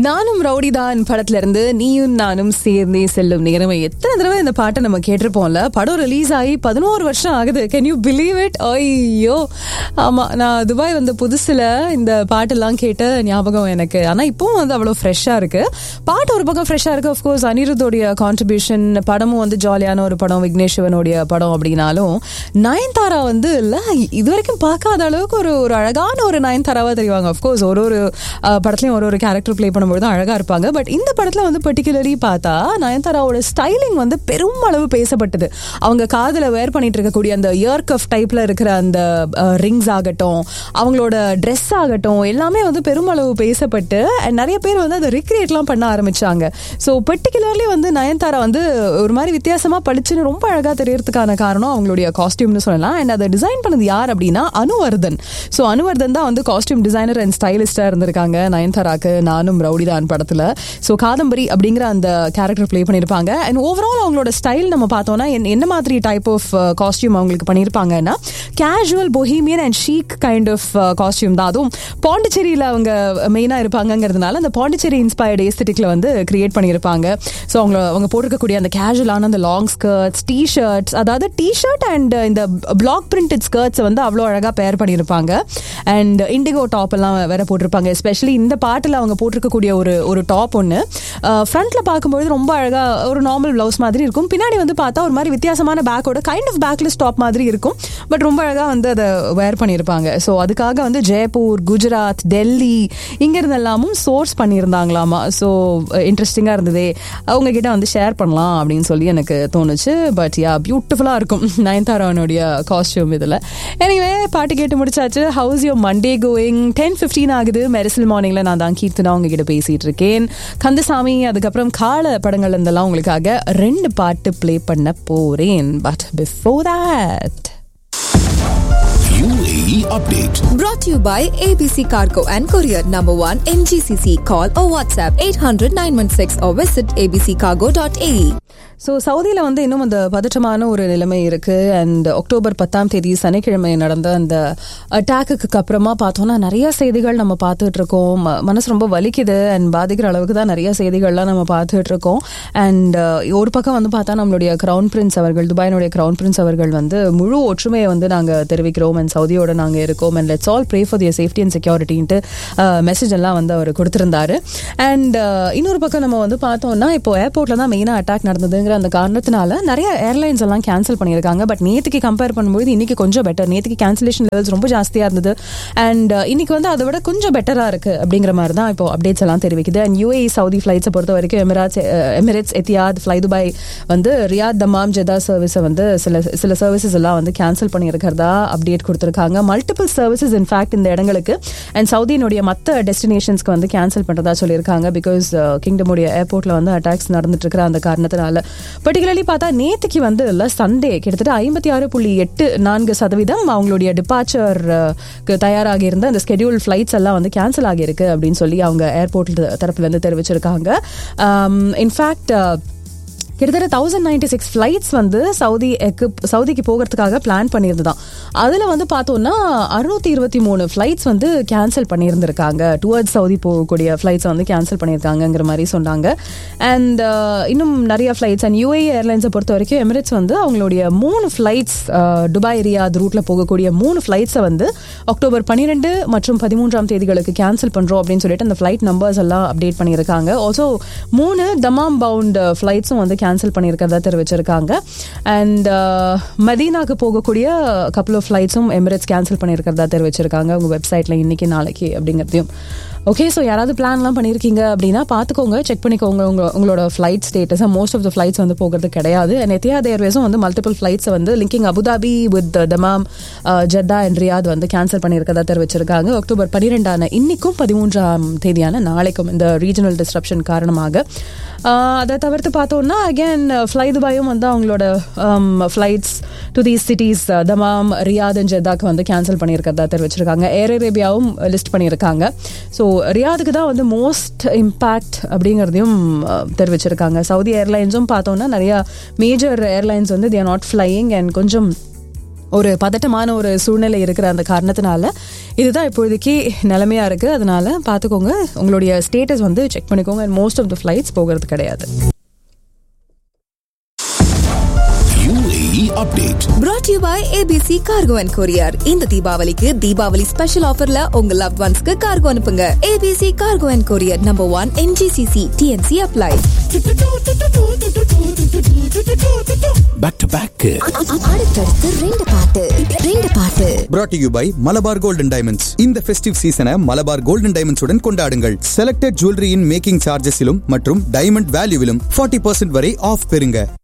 நானும் ரவுடிதான் படத்துல இருந்து நீயும் நானும் சேர்ந்தே செல்லும் நேரமே எத்தனை தடவை இந்த பாட்டை நம்ம கேட்டிருப்போம்ல படம் ரிலீஸ் ஆகி பதினோரு வருஷம் ஆகுது கேன் யூ பிலீவ் இட் ஐயோ ஆமா நான் துபாய் வந்த புதுசுல இந்த பாட்டெல்லாம் கேட்ட ஞாபகம் எனக்கு ஆனா இப்பவும் வந்து அவ்வளவு ஃப்ரெஷ்ஷா இருக்கு பாட்டு ஒரு பக்கம் ஃப்ரெஷ்ஷா இருக்கு அஃப்கோர்ஸ் அனிருத்தோடைய கான்ட்ரிபியூஷன் படமும் வந்து ஜாலியான ஒரு படம் விக்னேஷ் சிவனுடைய படம் அப்படின்னாலும் நயன்தாரா வந்து இல்ல இது வரைக்கும் பார்க்காத அளவுக்கு ஒரு ஒரு அழகான ஒரு நயன்தாராவா தெரிவாங்க அஃப்கோர்ஸ் ஒரு ஒரு அஹ், படத்துலயும் ஒரு ஒரு கேரக்டர் ப்ளே பண்ணும்போது தான் அழகா இருப்பாங்க பட் இந்த படத்துல வந்து பர்டிகுலர்லி பார்த்தா நயன்தாராவோட ஸ்டைலிங் வந்து பெரும் அளவு பேசப்பட்டது அவங்க காதுல வேர் பண்ணிட்டு இருக்கக்கூடிய அந்த இயர் கஃப் டைப்ல இருக்கிற அந்த ரிங்ஸ் ஆகட்டும் அவங்களோட ட்ரெஸ் ஆகட்டும் எல்லாமே வந்து பெருமளவு பேசப்பட்டு and நிறைய பேர் வந்து அதை ரிக்ரியேட்லாம் பண்ண ஆரம்பிச்சாங்க ஸோ பர்டிகுலர்லி வந்து நயன்தாரா வந்து ஒரு மாதிரி வித்தியாசமா பளிச்சுன்னு ரொம்ப அழகா தெரியறதுக்கான காரணம் அவங்களுடைய காஸ்டியூம்னு சொல்லலாம் அண்ட் அதை டிசைன் பண்ணது யார் அப்படின்னா அனுவர்தன் ஸோ அனுவர்தன் தான் வந்து காஸ்டியூம் டிசைனர் அண்ட் ஸ்டைலிஸ்டா இருந்திருக்காங்க நயன்தாராக்கு நானும் ரவுடிதான் படத்துல ஸோ காதம்பரி அப்படிங்கிற அந்த கேரக்டர் ப்ளே பண்ணியிருப்பாங்க அண்ட் ஓவரால் அவங்களோட ஸ்டைல் நம்ம பார்த்தோம்னா என்ன- என்ன மாதிரி டைப் ஆஃப் காஸ்டியூம் அவங்களுக்கு பண்ணியிருப்பாங்கன்னா casual bohemian and chic kind of costume தான் அதுவும் பாண்டிச்சேரியில் அவங்க மெயினாக இருப்பாங்கங்கிறதுனால அந்த பாண்டிச்சேரி இன்ஸ்பயர்டு ஏஸ்தட்டிக்ல வந்து கிரியேட் பண்ணியிருப்பாங்க ஸோ அவங்க அவங்க போட்டிருக்கக்கூடிய அந்த கேஷுவலான அந்த லாங் ஸ்கர்ட்ஸ் டி ஷர்ட்ஸ் அதாவது டி ஷர்ட் அண்ட் இந்த பிளாக் பிரிண்டட் ஸ்கர்ட்ஸ் வந்து அவ்வளோ அழகாக பேர் பண்ணியிருப்பாங்க அண்ட் இண்டிகோ டாப் எல்லாம் வேற போட்டிருப்பாங்க எஸ்பெஷலி இந்த பாட்டில் அவங்க போட்டிருக்கக்கூடிய ஒரு ஒரு டாப் ஒன்று ஃப்ரண்ட்ல பார்க்கும்போது ரொம்ப அழகா ஒரு நார்மல் பிளவுஸ் மாதிரி இருக்கும் பின்னாடி வந்து பார்த்தா ஒரு மாதிரி வித்தியாசமான பேக்கோட கைண்ட் ஆஃப் பேக்லெஸ் டாப் மாதிரி இருக்கும் பட் ரொம்ப அழகா வந்து அதை வேர் பண்ணியிருப்பாங்க ஸோ அதுக்காக வந்து ஜெய்ப்பூர் குஜராத் டெல்லி இங்க இருந்தெல்லாமும் சோர்ஸ் பண்ணியிருந்தாங்களாமா ஸோ இன்ட்ரெஸ்டிங்காக இருந்ததே அவங்க கிட்ட வந்து ஷேர் பண்ணலாம் அப்படின்னு சொல்லி எனக்கு தோணுச்சு பட் யா பியூட்டிஃபுல்லாக இருக்கும் நயன்தாராவனுடைய காஸ்டியூம் இதில் எனிவே பாட்டு கேட்டு முடிச்சாச்சு how's your Monday going ten fifteen ஆகுது மெரிசல் மார்னிங்ல நான் தான் கீர்த்தனா உங்ககிட்ட பேசிட்டு இருக்கேன் கந்தசாமி அதுக்கப்புறம் கால படங்கள் இருந்தெல்லாம் உங்களுக்காக ரெண்டு பாட்டு ப்ளே பண்ண போறேன் but before that UAE update. Brought to you by ABC Cargo and Courier Number 1 MGCC. Call or WhatsApp 800 916 or visit abccargo.ae. So சவுதியில் வந்து இன்னும் அந்த பதற்றமான ஒரு நிலைமை இருக்கு அண்ட் அக்டோபர் பத்தாம் தேதி சனிக்கிழமை நடந்த அந்த அட்டாக்குக்கு அப்புறமா பார்த்தோம்னா நிறைய செய்திகள் நம்ம பார்த்துட்டு இருக்கோம் ம- மனசு ரொம்ப வலிக்குது அண்ட் பாதிக்கிற அளவுக்கு தான் நிறைய செய்திகள்லாம் நம்ம பார்த்துட்டு இருக்கோம் அண்ட் ஒரு பக்கம் வந்து பார்த்தா நம்மளுடைய கிரவுன் பிரின்ஸ் அவர்கள் துபாயினுடைய கிரவுன் பிரின்ஸ் அவர்கள் வந்து முழு ஒற்றுமையை வந்து நாங்கள் தெரிவிக்கிறோம் அண்ட் சவுதியோட நாங்கள் இருக்கோம் and let's all pray for their safety and செக்யூரிட்டின்ட்டு மெசேஜ் எல்லாம் வந்து அவர் கொடுத்திருந்தாரு அண்ட் இன்னொரு பக்கம் நம்ம வந்து பார்த்தோம்னா இப்போ ஏர்போர்ட்ல தான் மெயினாக அட்டாக் நடந்ததுங்கிற அந்த காரணத்தினால நிறைய ஏர்லைன்ஸ் எல்லாம் கேன்சல் பண்ணியிருக்காங்க பட் நேற்றுக்கு கம்பேர் பண்ணும்போது இன்னைக்கு கொஞ்சம் பெட்டர் நேற்றுக்கு கேன்சலேஷன் லெவல்ஸ் ரொம்ப ஜாஸ்தியாக இருந்தது அண்ட் இன்னைக்கு வந்து அதை விட கொஞ்சம் பெட்டராக இருக்கு அப்படிங்கிற மாதிரி தான் இப்போ அப்டேட்ஸ் எல்லாம் தெரிவிக்குது அண்ட் யூஏ சவுதி ஃபிளைட்ஸை பொறுத்த வரைக்கும் Emirates Emirates Etihad fly Dubai வந்து ரியாத் தமாம் ஜெதா சர்வீஸை வந்து சில சில சர்வீசஸ் எல்லாம் வந்து கேன்சல் பண்ணியிருக்கிறதா அப்டேட் கொடுத்துருக்காங்க மல்டிபிள் சர்வீசஸ் இன்ஃபேக்ட் இந்த இடங்களுக்கு அண்ட் சவுதியினுடைய மற்ற டெஸ்டினேஷன்ஸ்க்கு வந்து கேன்சல் பண்ணுறதா சொல்லியிருக்காங்க பிகாஸ் கிங்டமுடைய ஏர்போர்ட்டில் வந்து அட்டாக்ஸ் நடந்துட்டு இருக்கிற அந்த காரணத்தினால பர்டிகுலர்லி பார்த்தா நேற்றுக்கு வந்து இல்லை சண்டே கிட்டத்தட்ட ஐம்பத்தி ஆறு புள்ளி எட்டு நான்கு சதவீதம் அவங்களுடைய டிபார்ச்சர் தயாராகி இருந்த அந்த ஸ்கெடியூல் ஃப்ளைட்ஸ் எல்லாம் வந்து கேன்சல் ஆகியிருக்கு அப்படின்னு சொல்லி அவங்க ஏர்போர்ட் தரப்புலேருந்து தெரிவிச்சிருக்காங்க இன்ஃபேக்ட் கிட்டத்தட்ட தௌசண்ட் நைன்டி சிக்ஸ் ஃப்ளைட்ஸ் வந்து சவுதி சவுதிக்கு போகிறதுக்காக பிளான் பண்ணியிருந்துதான் அதில் வந்து பார்த்தோம்னா அறுநூத்தி இருபத்தி மூணு ஃப்ளைட்ஸ் வந்து கேன்சல் பண்ணியிருந்திருக்காங்க டுவர்ட்ஸ் சவுதி போகக்கூடிய ஃப்ளைட்ஸ் வந்து கேன்சல் பண்ணியிருக்காங்கங்கிற மாதிரி சொன்னாங்க அண்ட் இன்னும் நிறைய ஃப்ளைட்ஸ் அண்ட் யூஏ ஏர்லைன்ஸை பொறுத்த வரைக்கும் எமிரேட்ஸ் வந்து அவங்களுடைய மூணு ஃப்ளைட்ஸ் துபாய் ரியாத் ரூட்டில் போகக்கூடிய மூணு ஃப்ளைட்ஸை வந்து அக்டோபர் பன்னிரெண்டு மற்றும் பதிமூன்றாம் தேதிகளுக்கு கேன்சல் பண்ணுறோம் அப்படின்னு சொல்லிட்டு அந்த ஃப்ளைட் நம்பர்ஸ் எல்லாம் அப்டேட் பண்ணியிருக்காங்க ஆல்சோ மூணு தமாம் பவுண்ட் ஃப்ளைட்ஸும் வந்து கேன்சல் பண்ணியிருக்கிறதா தெரிவிச்சிருக்காங்க அண்ட் மதீனாக்கு போகக்கூடிய கப்பல் ஆஃப் ஃப்ளைட்ஸும் எமிரேட்ஸ் கேன்சல் பண்ணியிருக்கிறதா தெரிவிச்சிருக்காங்க உங்க வெப்சைட்ல இன்னைக்கு நாளைக்கு அப்படிங்கிறதையும் ஓகே ஸோ யாராவது பிளான்லாம் பண்ணியிருக்கீங்க அப்படின்னா பார்த்துக்கோங்க செக் பண்ணிக்கோங்க உங்க உங்களோட ஃப்ளைட் ஸ்டேட்டஸாக மோஸ்ட் ஆஃப் த ஃப்ளைட்ஸ் வந்து போகிறது கிடையாது அண்ட் எத்தியாத் ஏர்வேஸும் வந்து மல்டிபிள் ஃப்ளைட்ஸை வந்து linking Abu Dhabi with Dammam Jeddah and Riyadh வந்து கேன்சல் பண்ணியிருக்கதா தெரிவிச்சிருக்காங்க அக்டோபர் பன்னிரெண்டான இன்னைக்கும் பதிமூன்றாம் தேதியான நாளைக்கும் இந்த ரீஜனல் டிஸ்ரப்ஷன் காரணமாக ஆஹ் அதை தவிர்த்து பார்த்தோம்னா அகேன் ஃப்ளை துபாயும் வந்து அவங்களோட flights to these cities Dammam Riyadh and ஜெத்தாக்கு வந்து கேன்சல் பண்ணியிருக்கிறதா தெரிவிச்சிருக்காங்க ஏர் அரேபியாவும் லிஸ்ட் பண்ணியிருக்காங்க ஸோ ரியாதுக்கு தான் வந்து மோஸ்ட் இம்பேக்ட் அப்படிங்கிறதையும் அஹ், தெரிவிச்சிருக்காங்க சவுதி ஏர்லைன்ஸும் பார்த்தோம்னா நிறைய மேஜர் ஏர்லைன்ஸ் வந்து தேர் நாட் ஃப்ளையிங் அண்ட் கொஞ்சம் ஒரு பதட்டமான ஒரு சூழ்நிலை இருக்கிற அந்த காரணத்தினால இதுதான் இப்போதைக்கு நிலைமையா இருக்கு அதனால பார்த்துக்கோங்க உங்களுடைய ஸ்டேட்டஸ் வந்து செக் பண்ணிக்கோங்க and most of the flights போகிறது கிடையாது UAE update. brought to you by ABC Cargo and Courier இந்த தீபாவளிக்கு தீபாவளி ஸ்பெஷல் ஆஃபர்ல உங்க லவ்ட் ஒன்ஸ்க்கு கார்கோ அனுப்புங்க ABC Cargo and Courier number one NGCC TNC apply Back to back. அடுத்தடுத்து ரெண்டு பாட்டு ரெண்டு பாட்டு brought to you by Malabar golden diamonds இந்த ஃபெஸ்டிவ் சீசனை மலபார் கோல்டன் டைமண்ட்ஸ் உடன் கொண்டாடுங்கள் செலக்டட் ஜுவல்லரியின் மேக்கிங் சார்ஜஸிலும் மற்றும் டைமண்ட் வேல்யூவிலும் 40% வரை ஆஃப் பெறுங்க